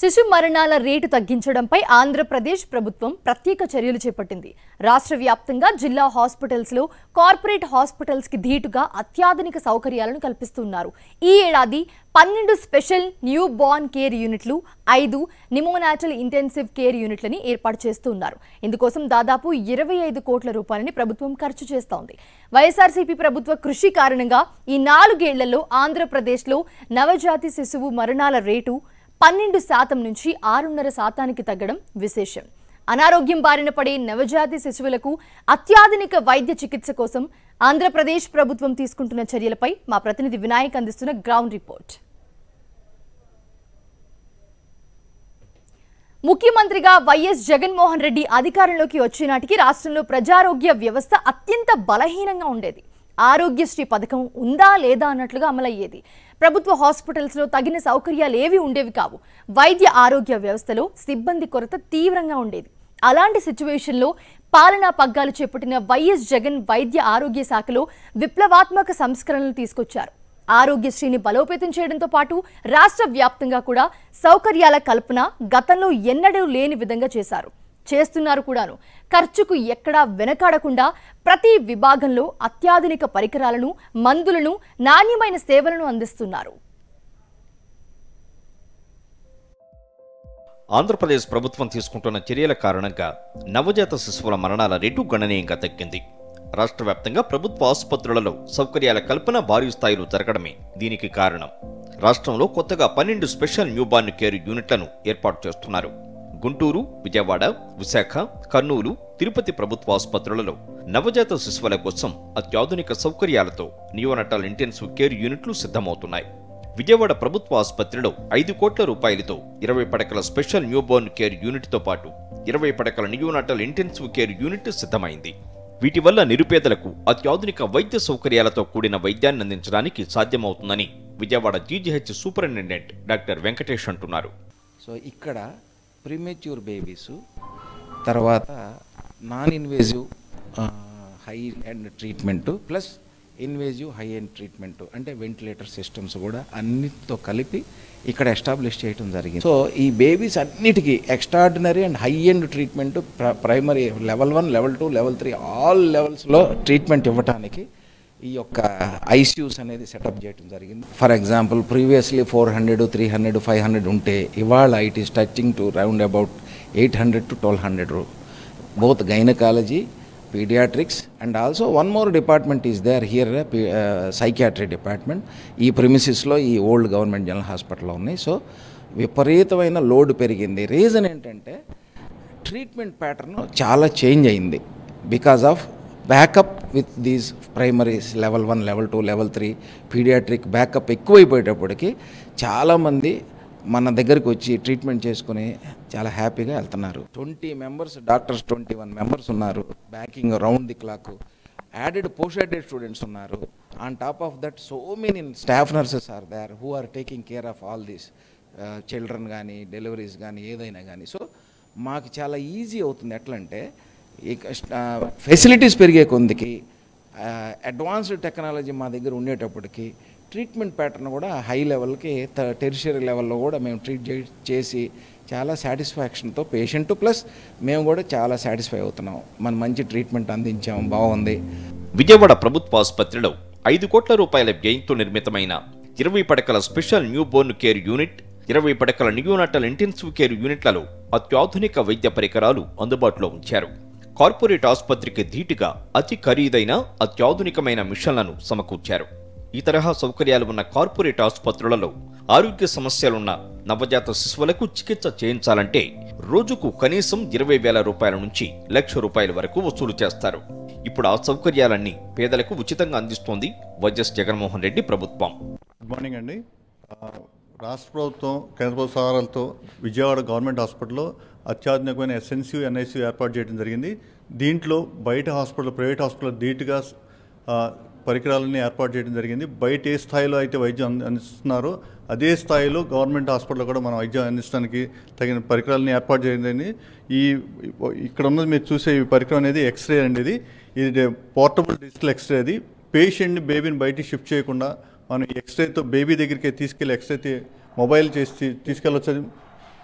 శిశు మరణాల రేటు తగ్గించడంపై ఆంధ్రప్రదేశ్ ప్రభుత్వం ప్రత్యేక చర్యలు చేపట్టింది రాష్ట్ర వ్యాప్తంగా జిల్లా హాస్పిటల్స్ లో కార్పొరేట్ హాస్పిటల్స్ కి ధీటుగా అత్యాధునిక సౌకర్యాలను కల్పిస్తున్నారు ఈ ఏడాది పన్నెండు స్పెషల్ న్యూ బార్న్ కేర్ యూనిట్లు ఐదు నిమోనాటల్ ఇంటెన్సివ్ కేర్ యూనిట్లని ఏర్పాటు చేస్తున్నారు ఇందుకోసం దాదాపు ఇరవై ఐదు కోట్ల రూపాయలని ప్రభుత్వం ఖర్చు చేస్తోంది వైఎస్ఆర్సీపీ ప్రభుత్వ కృషి కారణంగా ఈ నాలుగేళ్లలో ఆంధ్రప్రదేశ్లో నవజాతి శిశువు మరణాల రేటు పన్నెండు శాతం నుంచి ఆరున్నర శాతానికి తగ్గడం విశేషం అనారోగ్యం బారిన పడే నవజాతి శిశువులకు అత్యాధునిక వైద్య చికిత్స కోసం ఆంధ్రప్రదేశ్ ప్రభుత్వం తీసుకుంటున్న చర్యలపై మా ప్రతినిధి వినాయక్ అందిస్తున్న గ్రౌండ్ రిపోర్ట్ ముఖ్యమంత్రిగా వైఎస్ జగన్మోహన్ రెడ్డి అధికారంలోకి వచ్చే నాటికి రాష్ట్రంలో ప్రజారోగ్య వ్యవస్థ అత్యంత బలహీనంగా ఉండేది ఆరోగ్యశ్రీ పథకం ఉందా లేదా అన్నట్లుగా అమలయ్యేది ప్రభుత్వ హాస్పిటల్స్ లో తగిన సౌకర్యాలు ఏవి ఉండేవి కావు వైద్య ఆరోగ్య వ్యవస్థలో సిబ్బంది కొరత తీవ్రంగా ఉండేది అలాంటి సిచ్యువేషన్లో పాలనా పగ్గాలు చేపట్టిన వైఎస్ జగన్ వైద్య ఆరోగ్య శాఖలో విప్లవాత్మక సంస్కరణలు తీసుకొచ్చారు ఆరోగ్యశ్రీని బలోపేతం చేయడంతో పాటు రాష్ట్ర వ్యాప్తంగా కూడా సౌకర్యాల కల్పన గతంలో ఎన్నడూ లేని విధంగా చేశారు చేస్తున్నారు కూడాను ఖర్చుకు ఎక్కడా వెనకాడకుండా ప్రతి విభాగంలో అత్యాధునిక పరికరాలను మందులను నాణ్యమైన సేవలను అందిస్తున్నారు ఆంధ్రప్రదేశ్ ప్రభుత్వం తీసుకుంటున్న చర్యల కారణంగా నవజాత శిశువుల మరణాల రేటు గణనీయంగా తగ్గింది రాష్ట్ర వ్యాప్తంగా ప్రభుత్వ ఆసుపత్రులలో సౌకర్యాల కల్పన భారీ స్థాయిలో జరగడమే దీనికి కారణం రాష్ట్రంలో కొత్తగా పన్నెండు స్పెషల్ న్యూబార్న్ కేర్ యూనిట్లను ఏర్పాటు చేస్తున్నారు గుంటూరు విజయవాడ విశాఖ కర్నూలు తిరుపతి ప్రభుత్వ ఆసుపత్రులలో నవజాత శిశువుల కోసం అత్యాధునిక సౌకర్యాలతో నియోనటల్ ఇంటెన్సివ్ కేర్ యూనిట్లు సిద్ధమవుతున్నాయి విజయవాడ ప్రభుత్వ ఆసుపత్రిలో ఐదు కోట్ల రూపాయలతో ఇరవై పడకల స్పెషల్ న్యూబోర్న్ కేర్ యూనిట్తో పాటు ఇరవై పడకల నియోనాటల్ ఇంటెన్సివ్ కేర్ యూనిట్ సిద్ధమైంది వీటి వల్ల నిరుపేదలకు అత్యాధునిక వైద్య సౌకర్యాలతో కూడిన వైద్యాన్ని అందించడానికి సాధ్యమవుతుందని Vijayawada GGH superintendent doctor Venkatesh అంటున్నారు సో ఇక్కడ ప్రిమెచ్యూర్ బేబీస్ తర్వాత non invasive high end treatment plus invasive high end treatment అంటే వెంటిలేటర్ సిస్టమ్స్ కూడా అన్నిటితో కలిపి ఇక్కడ ఎస్టాబ్లిష్ చేయడం జరిగింది సో ఈ బేబీస్ అన్నిటికీ extraordinary and high end treatment primary level one level two level three all లెవెల్స్లో ట్రీట్మెంట్ ఇవ్వడానికి ఈ యొక్క ఐసీయూస్ అనేది సెటప్ చేయడం జరిగింది for example previously four hundred three hundred five hundred ఉంటే ఇవాళ it is touching to round about eight hundred to twelve hundred both gynaecology paediatrics and also one more department is there here psychiatry department ఈ ప్రిమిసిస్లో ఈ old government general హాస్పిటల్లో ఉన్నాయి so విపరీతమైన load పెరిగింది reason ఏంటంటే ట్రీట్మెంట్ ప్యాటర్న్ చాలా change అయింది because of backup with these primaries level one level two level three paediatric backup ఎక్కువైపోయేటప్పటికి చాలామంది మన దగ్గరికి వచ్చి ట్రీట్మెంట్ చేసుకుని చాలా హ్యాపీగా వెళ్తున్నారు twenty members doctors twenty one members ఉన్నారు backing round the clock added post graduate students ఉన్నారు on top of that so many staff nurses are there who are taking care of all these children కానీ deliveries కానీ ఏదైనా కానీ so మాకు చాలా easy అవుతుంది ఎట్లా అంటే ఫెసిలిటీస్ పెరిగే కొందికి అడ్వాన్స్డ్ టెక్నాలజీ మా దగ్గర ఉండేటప్పటికి ట్రీట్మెంట్ ప్యాటర్న్ కూడా హై లెవెల్కి టెరిషరీ లెవెల్లో కూడా మేము ట్రీట్ చేసి చాలా సాటిస్ఫాక్షన్తో పేషెంట్ ప్లస్ మేము కూడా చాలా సాటిస్ఫై అవుతున్నాం మనం మంచి ట్రీట్మెంట్ అందించాం బాగుంది విజయవాడ ప్రభుత్వ ఆసుపత్రిలో ఐదు కోట్ల రూపాయల వ్యయంతో నిర్మితమైన ఇరవై పడకల special new born care unit ఇరవై పడకల నియోనాటల్ ఇంటెన్సివ్ కేర్ యూనిట్లలో అత్యాధునిక వైద్య పరికరాలు అందుబాటులో ఉంచారు కార్పొరేట్ ఆసుపత్రికి ధీటుగా అతి ఖరీదైన అత్యాధునికమైన మిషన్లను సమకూర్చారు ఈ తరహా సౌకర్యాలు ఉన్న కార్పొరేట్ ఆసుపత్రులలో ఆరోగ్య సమస్యలున్న నవజాత శిశువులకు చికిత్స చేయించాలంటే రోజుకు కనీసం ఇరవై వేల రూపాయల నుంచి లక్ష రూపాయల వరకు వసూలు చేస్తారు ఇప్పుడు ఆ సౌకర్యాలన్నీ పేదలకు ఉచితంగా అందిస్తోంది వైఎస్ జగన్మోహన్ రెడ్డి ప్రభుత్వం గుడ్ మార్నింగ్ అండి ఆ, రాష్ట్ర ప్రభుత్వం కేంద్ర ప్రభుత్వ సహారాలతో విజయవాడ గవర్నమెంట్ హాస్పిటల్లో అత్యాధునికమైన ఎస్ఎన్సీ ఎన్ఐసి ఏర్పాటు చేయడం జరిగింది దీంట్లో బయట హాస్పిటల్ ప్రైవేట్ హాస్పిటల్ ధీటుగా ఆ, పరికరాలని ఏర్పాటు చేయడం జరిగింది బయట ఏ స్థాయిలో అయితే వైద్యం అంది- అందిస్తున్నారో అదే స్థాయిలో గవర్నమెంట్ హాస్పిటల్లో కూడా మనం వైద్యం అందించడానికి తగిన పరికరాలని ఏర్పాటు చేయడం జరిగింది ఈ ఇక్కడ ఉన్నది మీరు చూసే ఈ పరికరం అనేది ఎక్స్రే అండి ఇది ఇది పోర్టబుల్ డిజిటల్ ఎక్స్రే అది పేషెంట్ని బేబీని బయటికి షిఫ్ట్ చేయకుండా మనం ఎక్స్రేతో బేబీ దగ్గరికి తీసుకెళ్ళి ఎక్స్రే తీ- మొబైల్ చేసి తీ- తీసుకెళ్ళొచ్చు అది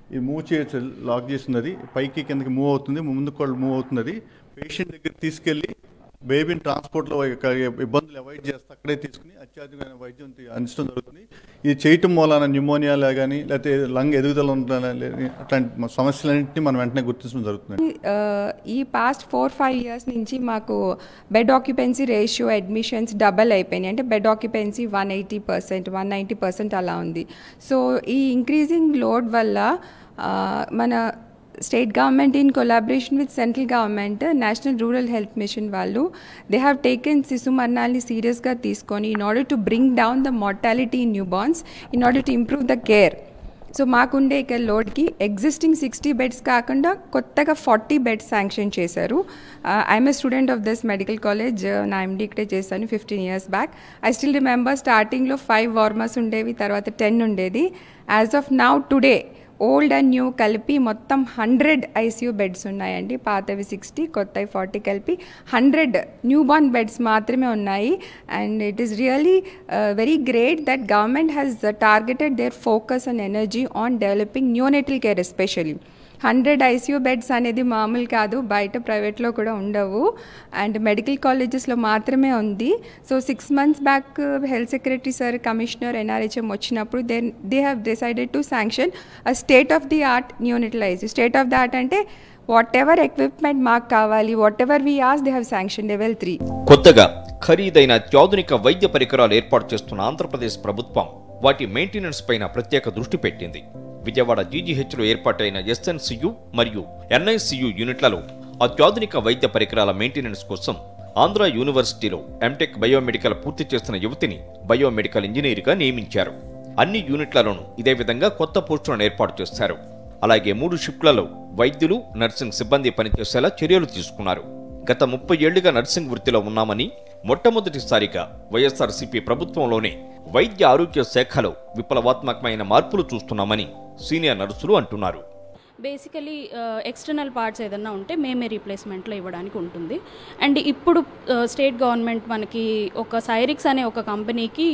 ఇది మూవ్ చేయొచ్చు లాక్ చేస్తున్నది పైకి కిందకి మూవ్ అవుతుంది ముందుకు కూడా మూవ్ అవుతున్నది పేషెంట్ దగ్గర తీసుకెళ్ళి బేబీని ట్రాన్స్పోర్ట్లో ఇబ్బందులు అవాయిడ్ చేస్తే అక్కడే తీసుకుని అత్యాధునికమైన వైద్యం తీ- అందించడం జరుగుతుంది ఇది చేయటం మూలాన న్యూమోనియా కానీ లేకపోతే లంగ్ ఎదుగుదల ఉండాలా లేని అట్లాంటి సమస్యలన్నింటినీ మనం వెంటనే గుర్తించడం జరుగుతుంది ఆ, ఈ పాస్ట్ ఫోర్ ఫైవ్ ఇయర్స్ నుంచి మాకు bed occupancy ratio admissions double అయిపోయినాయి అంటే bed occupancy one eighty percent one ninety percent అలా ఉంది సో ఈ ఇంక్రీజింగ్ లోడ్ వల్ల ఆ, మన state government in collaboration with central government national rural health mission వాళ్ళు దే హ్యావ్ టేకెన్ శిశు మరణాన్ని సీరియస్గా తీసుకొని in order to bring down the mortality in new borns in order to improve the care so మాకుండే ఇక్కడ లోడ్కి existing sixty beds కాకుండా కొత్తగా ఫార్టీ బెడ్స్ శాంక్షన్ చేశారు I'm a student of this medical college నా ఎండి ఇక్కడే చేశాను fifteen years back I still remember స్టార్టింగ్లో ఫైవ్ వార్మర్స్ ఉండేవి తర్వాత టెన్ ఉండేది as of now today old and new కలిపి మొత్తం హండ్రెడ్ ఐసీయూ బెడ్స్ ఉన్నాయండి పాతవి సిక్స్టీ కొత్తవి ఫార్టీ కలిపి హండ్రెడ్ న్యూ బార్న్ బెడ్స్ మాత్రమే ఉన్నాయి and it is really very great that government has targeted their focus and energy on developing neonatal care especially hundred ICU beds అనేది మామూలు కాదు బయట ప్రైవేట్లో కూడా ఉండవు అండ్ మెడికల్ కాలేజెస్లో మాత్రమే ఉంది so six months back health secretary sir commissioner NRHM వచ్చినప్పుడు they they have decided to sanction a state of the art neonatalise state of the art అంటే వాట్ ఎవర్ ఎక్విప్మెంట్ మాకు కావాలి whatever we ask they have sanction level three కొత్తగా ఖరీదైన అత్యాధునిక వైద్య పరికరాలు ఏర్పాటు చేస్తున్న ఆంధ్రప్రదేశ్ ప్రభుత్వం వాటి మెయింటెనెన్స్ పైన ప్రత్యేక దృష్టి పెట్టింది విజయవాడ జీజీహెచ్లో ఏర్పాటైన ఎస్ఎన్సియు మరియు ఎన్ఐసియు యూనిట్లలో అత్యాధునిక వైద్య పరికరాల మెయింటెనెన్స్ కోసం ఆంధ్ర యూనివర్సిటీలో ఎంటెక్ బయోమెడికల్ పూర్తి చేస్తున్న యువతిని బయోమెడికల్ ఇంజనీర్గా నియమించారు అన్ని యూనిట్లలోనూ ఇదే విధంగా కొత్త పోస్టులను ఏర్పాటు చేశారు అలాగే మూడు షిఫ్ట్లలో వైద్యులు నర్సింగ్ సిబ్బంది పనిచేసేలా చర్యలు తీసుకున్నారు గత ముప్పై ఏళ్లుగా నర్సింగ్ వృత్తిలో ఉన్నామని మొట్టమొదటిసారిగా వైఎస్ఆర్సీపీ ప్రభుత్వంలోనే వైద్య ఆరోగ్య శాఖలో విప్లవాత్మకమైన మార్పులు చూస్తున్నామని సీనియర్ నర్సులు అంటున్నారు బేసికలీ ఎక్స్టర్నల్ పార్ట్స్ ఏదన్నా ఉంటే మేమే రీప్లేస్మెంట్లో ఇవ్వడానికి ఉంటుంది అండ్ ఇప్పుడు స్టేట్ గవర్నమెంట్ మనకి ఒక సైరిక్స్ అనే ఒక కంపెనీకి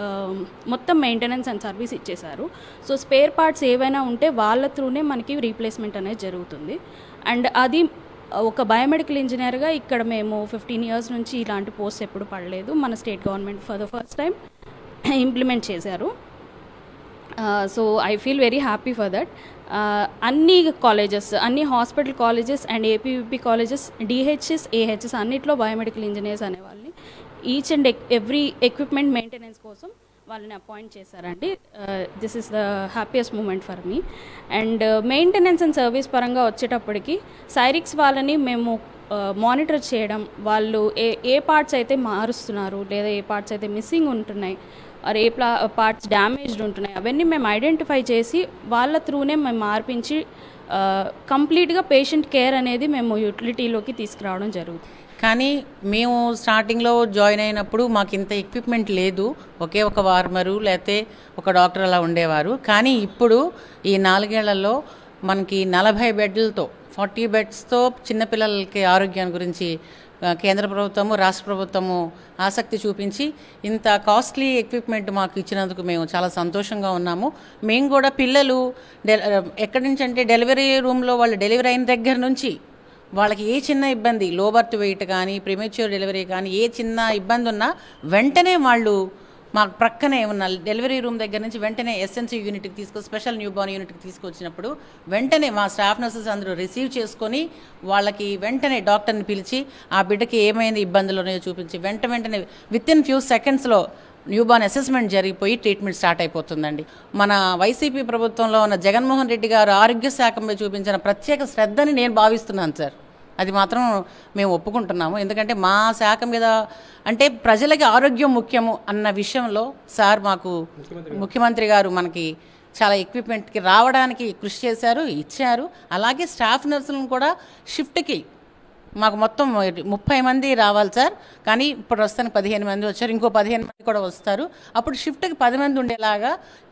మొత్తం మెయింటెనెన్స్ అండ్ సర్వీస్ ఇచ్చేశారు సో స్పేర్ పార్ట్స్ ఏవైనా ఉంటే వాళ్ళ త్రూనే మనకి రీప్లేస్మెంట్ అనేది జరుగుతుంది అండ్ అది ఒక బయోమెడికల్ ఇంజనీర్గా ఇక్కడ మేము ఫిఫ్టీన్ ఇయర్స్ నుంచి ఇలాంటి పోస్ట్ ఎప్పుడు పడలేదు మన state government for the first time implement చేశారు so I feel very happy for that అన్ని కాలేజెస్ అన్ని hospital colleges and APVP colleges DHS AHS అన్నిట్లో బయోమెడికల్ ఇంజనీర్స్ అనే వాళ్ళని each and every equipment maintenance కోసం వాళ్ళని అపాయింట్ చేశారండి this is the happiest moment for me and maintenance and service పరంగా వచ్చేటప్పటికి సైరిక్స్ వాళ్ళని మేము మానిటర్ చేయడం వాళ్ళు ఏ ఏ పార్ట్స్ అయితే మారుస్తున్నారు లేదా ఏ పార్ట్స్ అయితే మిస్సింగ్ ఉంటున్నాయి ఆర్ ఏ ప్లా పార్ట్స్ డ్యామేజ్డ్ ఉంటున్నాయి అవన్నీ మేము ఐడెంటిఫై చేసి వాళ్ళ త్రూనే మేము మార్పించి కంప్లీట్గా పేషెంట్ కేర్ అనేది మేము యూటిలిటీలోకి తీసుకురావడం జరుగుతుంది కానీ మేము స్టార్టింగ్లో జాయిన్ అయినప్పుడు మాకు ఇంత ఎక్విప్మెంట్ లేదు ఒకే ఒక వార్మరు లేకపోతే ఒక డాక్టర్ అలా ఉండేవారు కానీ ఇప్పుడు ఈ నాలుగేళ్లలో మనకి నలభై బెడ్లతో ఫార్టీ బెడ్స్తో చిన్నపిల్లలకి ఆరోగ్యం గురించి ఆ, కేంద్ర ప్రభుత్వము రాష్ట్ర ప్రభుత్వము ఆసక్తి చూపించి ఇంత కాస్ట్లీ ఎక్విప్మెంట్ మాకు ఇచ్చినందుకు మేము చాలా సంతోషంగా ఉన్నాము మేము కూడా పిల్లలు డె ఎక్కడి నుంచి అంటే డెలివరీ రూమ్లో వాళ్ళు డెలివరీ అయిన దగ్గర నుంచి వాళ్ళకి ఏ చిన్న ఇబ్బంది లో బర్త్ వెయిట్ కానీ ప్రిమెచ్యూర్ డెలివరీ కానీ ఏ చిన్న ఇబ్బంది ఉన్నా వెంటనే వాళ్ళు మాకు ప్రక్కనే ఉన్న డెలివరీ రూమ్ దగ్గర నుంచి వెంటనే ఎస్ఎన్సీ యూనిట్కి తీసుకు స్పెషల్ న్యూ బార్న్ యూనిట్కి తీసుకొచ్చినప్పుడు వెంటనే మా స్టాఫ్ నర్సెస్ అందరూ రిసీవ్ చేసుకొని వాళ్ళకి వెంటనే డాక్టర్ని పిలిచి ఆ బిడ్డకి ఏమైంది ఇబ్బందులు ఉన్నాయో చూపించి వెంట వెంటనే విత్ ఇన్ ఫ్యూ సెకండ్స్లో న్యూబార్న్ అసెస్మెంట్ జరిగిపోయి ట్రీట్మెంట్ స్టార్ట్ అయిపోతుందండి మన వైసీపీ ప్రభుత్వంలో ఉన్న జగన్మోహన్ రెడ్డి గారు ఆరోగ్య శాఖ మీద చూపించిన ప్రత్యేక శ్రద్ధని నేను భావిస్తున్నాను సార్ అది మాత్రం మేము ఒప్పుకుంటున్నాము ఎందుకంటే మా శాఖ మీద అంటే ప్రజలకి ఆరోగ్యం ముఖ్యము అన్న విషయంలో సార్ మాకు ముఖ్యమంత్రి గారు మనకి చాలా ఎక్విప్మెంట్కి రావడానికి కృషి చేశారు ఇచ్చారు అలాగే స్టాఫ్ నర్సులను కూడా షిఫ్ట్కి మాకు మొత్తం ముప్పై మంది రావాలి సార్ కానీ ఇప్పుడు ప్రస్తుతానికి పదిహేను మంది వచ్చారు ఇంకో పదిహేను మంది కూడా వస్తారు అప్పుడు షిఫ్ట్కి పది మంది ఉండేలాగా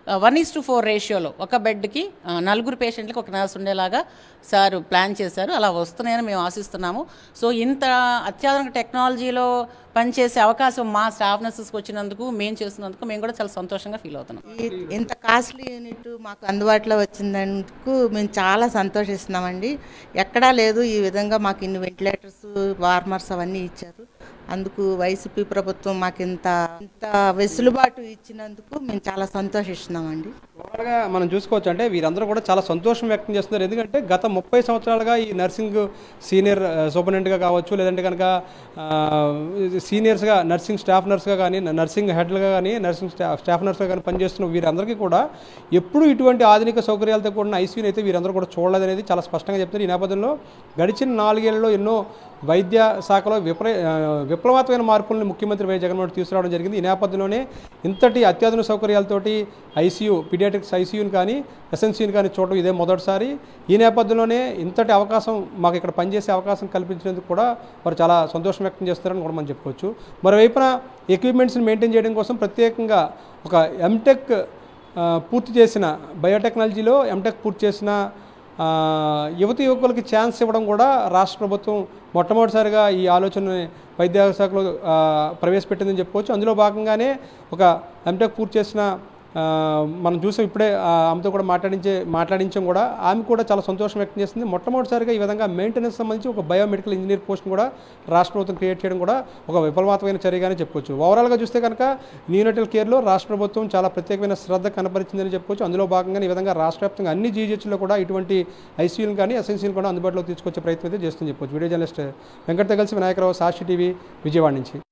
వన్ ఈస్ టు ఫోర్ రేషియోలో ఒక బెడ్కి ఆ, నలుగురు పేషెంట్లకు ఒక నర్స్ ఉండేలాగా సార్ ప్లాన్ చేశారు అలా వస్తున్నాయని మేము ఆశిస్తున్నాము సో ఇంత అత్యాధునిక టెక్నాలజీలో పనిచేసే అవకాశం మా స్టాఫ్ నర్సెస్కి వచ్చినందుకు మేము చేస్తున్నందుకు మేము కూడా చాలా సంతోషంగా ఫీల్ అవుతున్నాం ఈ ఇంత కాస్ట్లీ యూనిట్ మాకు అందుబాటులో వచ్చినందుకు మేము చాలా సంతోషిస్తున్నామండి ఎక్కడా లేదు ఈ విధంగా మాకు ఇన్ని వెంటిలేటర్స్ వార్మర్స్ అవన్నీ ఇచ్చారు అందుకు వైసీపీ ప్రభుత్వం మాకు ఇంత ఇంత వెసులుబాటు ఇచ్చినందుకు మేము చాలా సంతోషిస్తున్నామండి ఓవరాల్గా మనం చూసుకోవచ్చు అంటే వీరందరూ కూడా చాలా సంతోషం వ్యక్తం చేస్తున్నారు ఎందుకంటే గత ముప్పై సంవత్సరాలుగా ఈ నర్సింగ్ సీనియర్ సూపరింటెండెంట్గా కావచ్చు లేదంటే కనుక ఆ, సీనియర్స్గా నర్సింగ్ స్టాఫ్ నర్స్గా కానీ నర్సింగ్ హెడ్లుగా కానీ నర్సింగ్ స్టాఫ్ స్టాఫ్ నర్స్గా కానీ పనిచేస్తున్న వీరందరికీ కూడా ఎప్పుడు ఇటువంటి ఆధునిక సౌకర్యాలతో కూడిన ఐసీయూని అయితే వీరందరూ కూడా చూడలేదనేది చాలా స్పష్టంగా చెప్తున్నారు ఈ నేపథ్యంలో గడిచిన నాలుగేళ్లలో ఎన్నో వైద్య శాఖలో విప్ర ఆ, విప్లవాత్మకమైన మార్పులను ముఖ్యమంత్రి వైఎస్ జగన్మోహన్ రెడ్డి తీసుకురావడం జరిగింది ఈ నేపథ్యంలోనే ఇంతటి అత్యాధునిక సౌకర్యాలతోటి ఐసీయూ పీడియాట్రిక్స్ ఐసీయూని కానీ ఎస్ఎన్సీని కానీ చూడడం ఇదే మొదటిసారి ఈ నేపథ్యంలోనే ఇంతటి అవకాశం మాకు ఇక్కడ పనిచేసే అవకాశం కల్పించినందుకు కూడా వారు చాలా సంతోషం వ్యక్తం చేస్తారని కూడా మనం చెప్పుకోవచ్చు మరోవైపున ఎక్విప్మెంట్స్ని మెయింటైన్ చేయడం కోసం ప్రత్యేకంగా ఒక ఎంటెక్ ఆ, పూర్తి చేసిన బయోటెక్నాలజీలో ఎంటెక్ పూర్తి చేసిన ఆ, యువతి యువకులకి ఛాన్స్ ఇవ్వడం కూడా రాష్ట్ర ప్రభుత్వం మొట్టమొదటిసారిగా ఈ ఆలోచనని వైద్య శాఖలో ఆ, ప్రవేశపెట్టిందని చెప్పుకోవచ్చు అందులో భాగంగానే ఒక ఎంటెక్ పూర్తి చేసిన ఆ, మనం చూసాం ఇప్పుడే ఆ, ఆమెతో కూడా మాట్లాడించే మాట్లాడించాం కూడా ఆమె కూడా చాలా సంతోషం వ్యక్తం చేస్తుంది మొట్టమొదటిసారిగా ఈ విధంగా మెయింటెనెన్స్ సంబంధించి ఒక బయోమెడికల్ ఇంజనీర్ పోస్ట్ కూడా రాష్ట్ర ప్రభుత్వం క్రియేట్ చేయడం కూడా ఒక విఫలమాత్మైన చర్యగానే చెప్పుకోవచ్చు ఓవరాల్గా చూస్తే కనుక న్యూనటల్ కేర్లో రాష్ట్ర ప్రభుత్వం చాలా ప్రత్యేకమైన శ్రద్ధ కనబరిచిందని చెప్పుకోవచ్చు అందులో భాగంగా ఈ విధంగా రాష్ట్ర వ్యాప్తంగా అన్ని జీజీహెచ్లో కూడా ఇటువంటి ఐసీయూలు కానీ ఎస్ఎన్సీలు కూడా అందుబాటులోకి తీసుకొచ్చే ప్రయత్నం అయితే చేస్తుందని చెప్పుకోవచ్చు వీడియో జర్నలిస్ట్ వెంకటతో కలిసి వినాయకరావు సాక్షి టీవీ విజయవాడ నుంచి